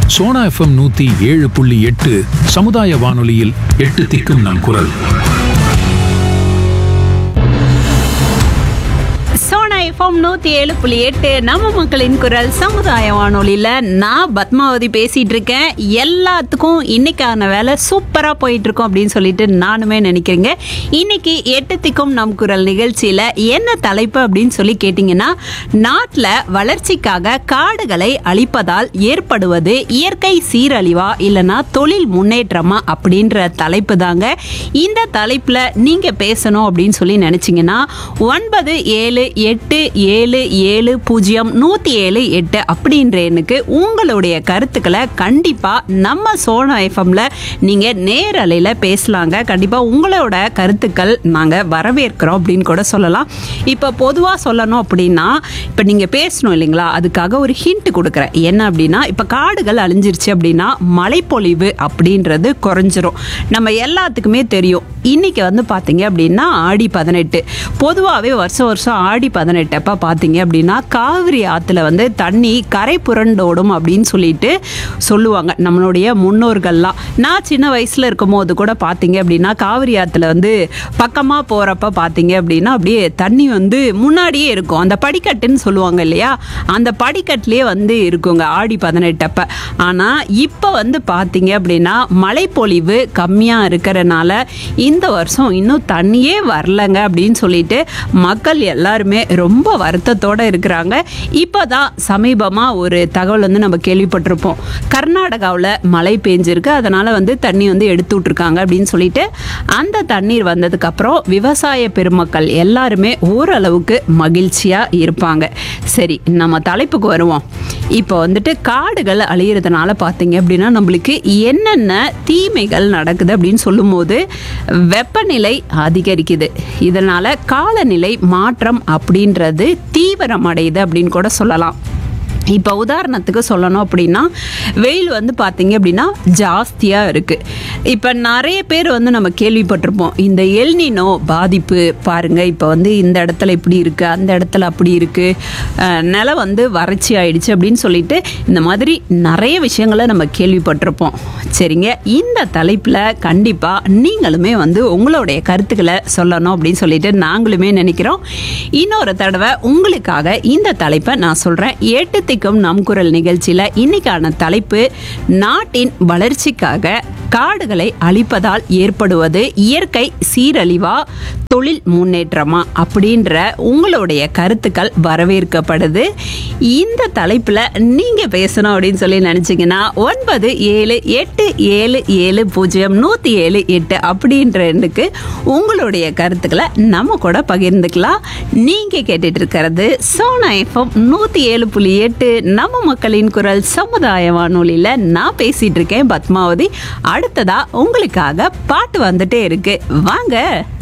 Sona FM நூத்தி ஏழு புள்ளி எட்டு சமுதாய வானொலியில் எட்டு திக்கும் நம் குரல் சோனா எஃப்எம் நூத்தி ஏழு புள்ளி எட்டு நம்ம மக்களின் குரல் சமுதாய வானொலியில நான் பத்மாவதி பேசிட்டு இருக்கேன் எல்லாத்துக்கும் இன்னைக்கான வேலை சூப்பரா போயிட்டு இருக்கோம் அப்படின்னு சொல்லிட்டு நானுமே நினைக்கிறேங்க இன்னைக்கு எட்டு திக்கும் நம் குரல் நிகழ்ச்சியில என்ன தலைப்பு அப்படின்னு சொல்லி கேட்டிங்கன்னா நாட்டில் வளர்ச்சிக்காக காடுகளை அழிப்பதால் ஏற்படுவது இயற்கை சீரழிவா இல்லைன்னா தொழில் முன்னேற்றமா அப்படின்ற தலைப்பு தாங்க இந்த தலைப்புல நீங்க பேசணும் அப்படின்னு சொல்லி நினைச்சீங்கன்னா ஒன்பது ஏழு எட்டு ஏழு ஏழு பூஜ்ஜியம் நூற்றி ஏழு எட்டு அப்படின்ற எண்ணுக்கு உங்களுடைய கருத்துக்களை கண்டிப்பாக நம்ம சோனா எஃப்எம்ல நீங்கள் நேரலையில் பேசலாங்க கண்டிப்பாக உங்களோட கருத்துக்கள் நாங்கள் வரவேற்கிறோம் அப்படின்னு கூட சொல்லலாம் இப்போ பொதுவாக சொல்லணும் அப்படின்னா இப்போ நீங்கள் பேசணும் இல்லைங்களா அதுக்காக ஒரு ஹிண்ட் கொடுக்குறேன் என்ன அப்படின்னா இப்போ காடுகள் அழிஞ்சிருச்சு அப்படின்னா மழைப்பொழிவு அப்படின்றது குறைஞ்சிரும் நம்ம எல்லாத்துக்குமே தெரியும் இன்னைக்கு வந்து பார்த்தீங்க அப்படின்னா ஆடி பதினெட்டு பொதுவாகவே வருஷம் வருஷம் ஆடி பதினெட்டு அப்போ பார்த்தீங்க அப்படின்னா காவிரி ஆற்றுல வந்து தண்ணி கரை புரண்டோடும் அப்படின்னு சொல்லிட்டு சொல்லுவாங்க நம்மளுடைய முன்னோர்கள்லாம் நான் சின்ன வயசில் இருக்கும் போது கூட பார்த்தீங்க அப்படின்னா காவிரி ஆற்றுல வந்து பக்கமாக போகிறப்ப பார்த்தீங்க அப்படின்னா அப்படியே தண்ணி வந்து முன்னாடியே இருக்கும் அந்த படிக்கட்டுன்னு சொல்லுவாங்க இல்லையா அந்த படிக்கட்டுலேயே வந்து இருக்குங்க ஆடி பதினெட்டப்ப ஆனால் இப்போ வந்து பார்த்தீங்க அப்படின்னா மழைப்பொழிவு கம்மியாக இருக்கிறனால இந்த வருஷம் இன்னும் தண்ணியே வரலங்க அப்படின்னு சொல்லிட்டு மக்கள் எல்லாருமே ரொம்ப வருத்தத்தோட இருக்கிறாங்க இப்போ தான் சமீபமாக ஒரு தகவல் வந்து நம்ம கேள்விப்பட்டிருப்போம் கர்நாடகாவில் மழை பெஞ்சிருக்கு அதனால் வந்து தண்ணி வந்து எடுத்து விட்ருக்காங்க அப்படின்னு சொல்லிட்டு அந்த தண்ணீர் வந்ததுக்கப்புறம் விவசாய பெருமக்கள் எல்லாருமே ஓரளவுக்கு மகிழ்ச்சியாக இருப்பாங்க சரி நம்ம தலைப்புக்கு வருவோம் இப்போ வந்துட்டு காடுகள் அழியிறதுனால பார்த்தீங்க அப்படின்னா நம்மளுக்கு என்னென்ன தீமைகள் நடக்குது அப்படின்னு சொல்லும்போது வெப்பநிலை அதிகரிக்குது இதனால் காலநிலை மாற்றம் அப்படின்றது தீவிரமடையுது அப்படின்னு கூட சொல்லலாம் இப்போ உதாரணத்துக்கு சொல்லணும் அப்படின்னா வெயில் வந்து பார்த்தீங்க அப்படின்னா ஜாஸ்தியாக இருக்குது இப்போ நிறைய பேர் வந்து நம்ம கேள்விப்பட்டிருப்போம் இந்த எல்னினோ பாதிப்பு பாருங்கள் இப்போ வந்து இந்த இடத்துல இப்படி இருக்குது அந்த இடத்துல அப்படி இருக்குது நிலம் வந்து வறட்சி ஆயிடுச்சு அப்படின்னு சொல்லிட்டு இந்த மாதிரி நிறைய விஷயங்களை நம்ம கேள்விப்பட்டிருப்போம் சரிங்க இந்த தலைப்பில் கண்டிப்பாக நீங்களுமே வந்து உங்களுடைய கருத்துக்களை சொல்லணும் அப்படின்னு சொல்லிட்டு நாங்களுமே நினைக்கிறோம் இன்னொரு தடவை உங்களுக்காக இந்த தலைப்பை நான் சொல்கிறேன் எட்டு திக்கும் நம் குரல் நிகழ்ச்சியில் இன்னைக்கான தலைப்பு நாட்டின் வளர்ச்சிக்காக காடுகளை அழிப்பதால் ஏற்படுவது இயற்கை சீரழிவா தொழில் முன்னேற்றமா அப்படின்ற உங்களுடைய கருத்துக்கள் வரவேற்கப்படுது இந்த தலைப்பில் நீங்கள் பேசணும் அப்படின்னு சொல்லி நினச்சிங்கன்னா ஒன்பது ஏழு எட்டு ஏழு ஏழு பூஜ்ஜியம் நூற்றி ஏழு எட்டு அப்படின்ற எண்ணுக்கு உங்களுடைய கருத்துக்களை நம்ம கூட பகிர்ந்துக்கலாம் நீங்கள் கேட்டுட்டு இருக்கிறது சோனா எஃப்எம் நூற்றி ஏழு புள்ளி எட்டு நம்ம மக்களின் குரல் சமுதாய வானொலியில் நான் பேசிட்டு இருக்கேன் பத்மாவதி அடுத்ததா உங்களுக்காக பாட்டு வந்துட்டே இருக்கு வாங்க